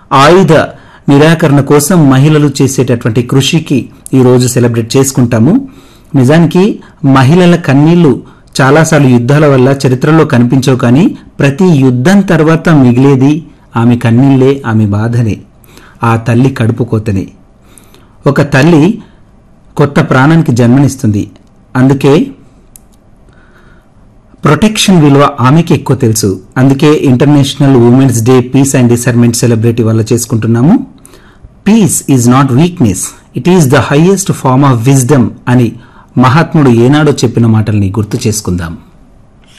ఆయుధ నిరాకరణ కోసం మహిళలు చేసేటటువంటి కృషికి ఈ రోజు సెలబ్రేట్ చేసుకుంటాము నిజానికి మహిళల కన్నీళ్లు చాలాసార్లు యుద్ధాల వల్ల చరిత్రలో కనిపించవు కానీ ప్రతి యుద్ధం తర్వాత మిగిలేది ఆమె కన్నీళ్లే ఆమె బాధనే ఆ తల్లి కడుపు కోతనే ఒక తల్లి కొత్త ప్రాణానికి జన్మనిస్తుంది అందుకే ప్రొటెక్షన్ విలువ ఆమెకి ఎక్కువ తెలుసు అందుకే international women's day peace and disarmament celebrate వల్ల చేసుకుంటున్నాము peace is not weakness it is the highest form of wisdom అని మహాత్ముడు ఏనాడో చెప్పిన మాటల్ని గుర్తు చేసుకుందాం